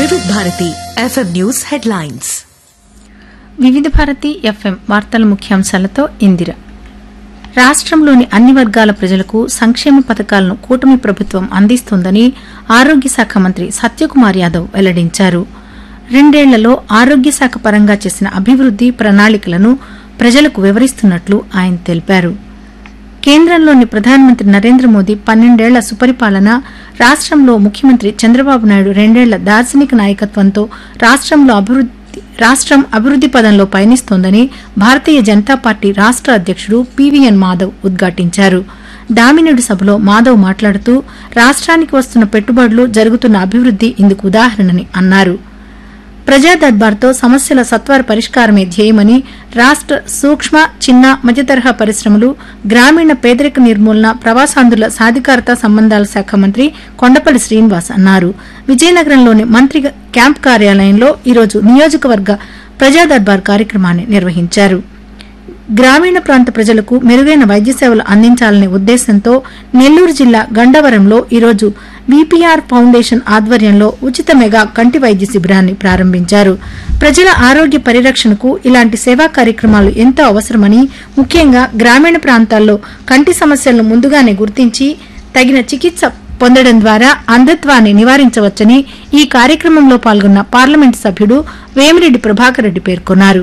వివిధ Bharati FM news headlines వివిధ Bharati FM వార్తల ముఖ్యాంశాలతో ఇందిర రాష్ట్రంలోని అన్ని వర్గాల ప్రజలకు సంక్షేమ పథకాలను కూటమి ప్రభుత్వం అందిస్తోందని ఆరోగ్య శాఖ మంత్రి సత్యకుమార్ యాదవ్ వెల్లడించారు రెండేళ్లలో ఆరోగ్య శాఖ పరంగా చేసిన అభివృద్ది ప్రణాళికలను ప్రజలకు వివరిస్తున్నట్లు ఆయన తెలిపారు కేంద్రంలోని ప్రధానమంత్రి నరేంద్ర మోదీ పన్నెండేళ్ల సుపరిపాలన రాష్ట్రంలో ముఖ్యమంత్రి చంద్రబాబు నాయుడు రెండేళ్ల దార్శనిక నాయకత్వంతో రాష్ట్రంలో అభివృద్ది రాష్ట్రం అభివృద్ది పదంలో పయనిస్తోందని భారతీయ జనతా పార్టీ రాష్ట్ర అధ్యక్షుడు పీవీఎన్ మాధవ్ ఉద్ఘాటించారు దామినేడు సభలో మాధవ్ మాట్లాడుతూ రాష్ట్రానికి వస్తున్న పెట్టుబడులు జరుగుతున్న అభివృద్ది ఇందుకు ఉదాహరణని అన్నారు ప్రజా దర్బార్తో సమస్యల సత్వర పరిష్కారమే ధ్యేయమని రాష్ట్ర సూక్ష్మ చిన్న మధ్యతరహా పరిశ్రమలు గ్రామీణ పేదరిక నిర్మూలన ప్రవాసాంధ్రుల సాధికారత సంబంధాల శాఖ మంత్రి కొండపల్లి శ్రీనివాస్ అన్నారు విజయనగరంలోని మంత్రి క్యాంప్ కార్యాలయంలో ఈరోజు నియోజకవర్గ ప్రజా దర్బార్ కార్యక్రమాన్ని నిర్వహించారు గ్రామీణ ప్రాంత ప్రజలకు మెరుగైన వైద్య సేవలు అందించాలనే ఉద్దేశంతో నెల్లూరు జిల్లా గండవరంలో ఈరోజు విపిఆర్ ఫౌండేషన్ ఆధ్వర్యంలో ఉచిత మెగా కంటి వైద్య శిబిరాన్ని ప్రారంభించారు ప్రజల ఆరోగ్య పరిరక్షణకు ఇలాంటి సేవా కార్యక్రమాలు ఎంతో అవసరమని ముఖ్యంగా గ్రామీణ ప్రాంతాల్లో కంటి సమస్యలను ముందుగానే గుర్తించి తగిన చికిత్స పొందడం ద్వారా అంధత్వాన్ని నివారించవచ్చని ఈ కార్యక్రమంలో పాల్గొన్న పార్లమెంటు సభ్యుడు వేమిరెడ్డి ప్రభాకర్ రెడ్డి పేర్కొన్నారు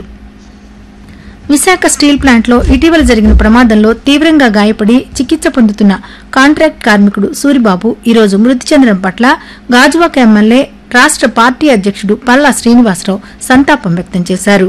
విశాఖ స్టీల్ ప్లాంట్లో ఇటీవల జరిగిన ప్రమాదంలో తీవ్రంగా గాయపడి చికిత్స పొందుతున్న కాంట్రాక్ట్ కార్మికుడు సూరిబాబు ఈరోజు మృతి చెందడం పట్ల గాజువాక ఎమ్మెల్యే రాష్ట్ర పార్టీ అధ్యక్షుడు పల్లా శ్రీనివాసరావు సంతాపం వ్యక్తం చేశారు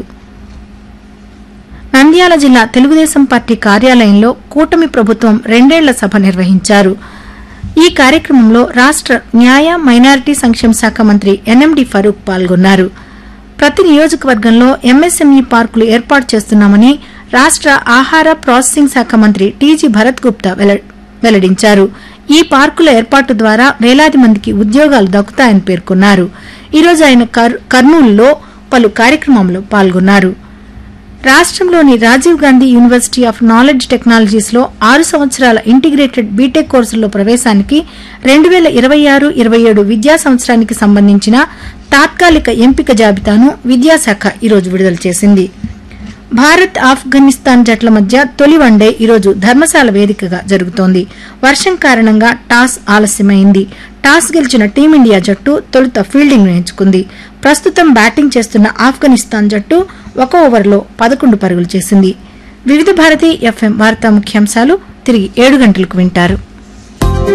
నంద్యాల జిల్లా తెలుగుదేశం పార్టీ కార్యాలయంలో కూటమి ప్రభుత్వం రెండేళ్ల సభ నిర్వహించారు ఈ కార్యక్రమంలో రాష్ట్ర న్యాయ మైనారిటీ సంక్షేమ శాఖ మంత్రి ఎన్ఎండి ఫరూక్ పాల్గొన్నారు ప్రతి నియోజకవర్గంలో ఎంఎస్ఎంఈ పార్కులు ఏర్పాటు చేస్తున్నామని రాష్ట్ర ఆహార ప్రాసెసింగ్ శాఖ మంత్రి టీజీ భరత్ గుప్తా వెల్ల- వెల్లడించారు ఈ పార్కుల ఏర్పాటు ద్వారా వేలాది మందికి ఉద్యోగాలు దక్కుతాయని పేర్కొన్నారు ఈరోజు ఆయన కర్- కర్నూలులో పలు కార్యక్రమంలో పాల్గొన్నారు రాష్ట్రంలోని Rajiv Gandhi university of knowledge technologies లో ఆరు సంవత్సరాల ఇంటిగ్రేటెడ్ బీటెక్ కోర్సుల్లో ప్రవేశానికి రెండు వేల ఇరవై ఆరు ఇరవై ఏడు విద్యా సంవత్సరానికి సంబంధించిన తాత్కాలిక ఎంపిక జాబితాను విద్యాశాఖ ఈరోజు విడుదల చేసింది భారత్ ఆఫ్ఘనిస్తాన్ జట్ల మధ్య తొలి వన్డే ఈరోజు ధర్మశాల వేదికగా జరుగుతోంది వర్షం కారణంగా టాస్ ఆలస్యమైంది టాస్ గెలిచిన టీమిండియా జట్టు తొలుత ఫీల్డింగ్ ఎంచుకుంది ప్రస్తుతం బ్యాటింగ్ చేస్తున్న ఆఫ్ఘనిస్తాన్ జట్టు ఒక ఓవర్లో పదకొండు పరుగులు చేసింది వివిధ భారతి ఎఫ్ఎం వార్తా ముఖ్యాంశాలు తిరిగి ఏడు గంటలకు వింటారు